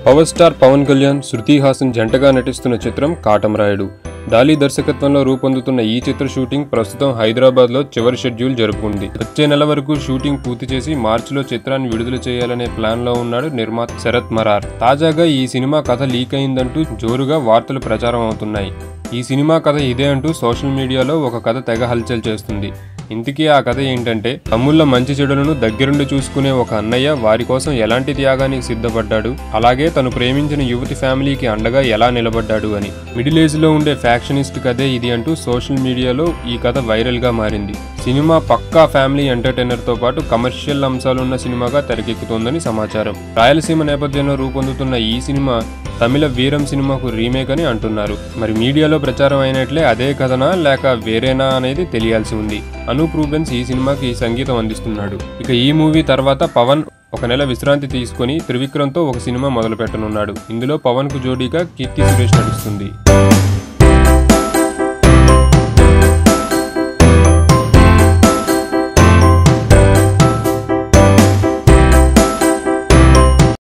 power star Pawan Kalyan Shruti Haasan జంటగా నటిస్తున్న చిత్రం కాటమరాయుడు డాలీ దర్శకత్వంలో రూపొందుతున్న ఈ చిత్ర షూటింగ్ ప్రస్తుతం హైదరాబాద్ లో చివరి షెడ్యూల్ జరుపుకుంది వచ్చే నెల వరకు షూటింగ్ పూర్తి చేసి మార్చిలో చిత్రాన్ని విడుదల చేయాలనే ప్లాన్ లో ఉన్నాడు నిర్మాత శరత్ మరార్ తాజాగా ఈ సినిమా కథ లీక్ అయిందంటూ జోరుగా వార్తలు ప్రచారం అవుతున్నాయి ఈ సినిమా కథ ఇదే అంటూ సోషల్ మీడియాలో ఒక కథ తెగ హల్చల్ చేస్తుంది ఇంతకీ ఆ కథ ఏంటంటే తమ్ముళ్ళ మంచి చెడులను దగ్గరుండి చూసుకునే ఒక అన్నయ్య వారి కోసం ఎలాంటి త్యాగానికి సిద్ధపడ్డాడు అలాగే తను ప్రేమించిన యువతి ఫ్యామిలీకి అండగా ఎలా నిలబడ్డాడు అని మిడిల్ ఏజ్ లో ఉండే ఫ్యాక్షనిస్ట్ కథే ఇది అంటూ సోషల్ మీడియాలో ఈ కథ వైరల్ గా మారింది సినిమా పక్కా ఫ్యామిలీ ఎంటర్టైనర్ తో పాటు కమర్షియల్ అంశాలున్న సినిమాగా తెరకెక్కుతోందని సమాచారం రాయలసీమ నేపథ్యంలో రూపొందుతున్న ఈ సినిమా తమిళ వీరం సినిమాకు రీమేక్ అని అంటున్నారు మరి మీడియాలో ప్రచారం అయినట్లే అదే కథనా లేక వేరేనా అనేది తెలియాల్సి ఉంది అనూప్ రూబెన్స్ ఈ సినిమాకి సంగీతం అందిస్తున్నాడు ఇక ఈ మూవీ తర్వాత పవన్ ఒక నెల విశ్రాంతి తీసుకొని త్రివిక్రమ్తో ఒక సినిమా మొదలు పెట్టనున్నాడు ఇందులో పవన్ కు జోడీగా కీర్తి సురేష్ నడుస్తుంది